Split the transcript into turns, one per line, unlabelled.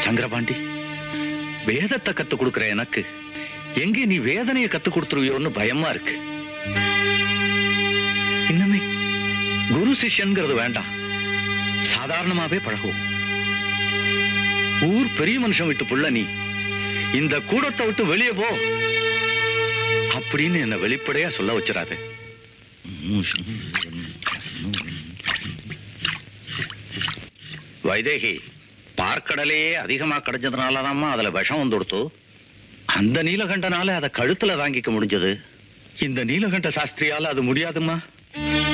சங்கரபாண்டி வேதத்தை கத்து கொடுக்கிற எனக்கு எங்கே நீ வேதனையை கத்து கொடுத்துருவியோன்னு பயமா இருக்கு இன்னமே குரு சிஷ்யன்கிறது வேண்டாம் சாதாரணமாவே பழகுவோம் ஊர் பெரிய மனுஷன் விட்டு புள்ள நீ இந்த கூடத்தை விட்டு வெளியே போ அப்படின்னு என்ன வெளிப்படையா சொல்ல வச்சிடாது வைதேகி பார்க்கடலையே அதிகமா கிடைச்சதுனாலதாம்மா அதுல விஷம் வந்து கொடுத்து அந்த நீலகண்டனால அதை கழுத்துல தாங்கிக்க முடிஞ்சது இந்த நீலகண்ட சாஸ்திரியால அது முடியாதும்மா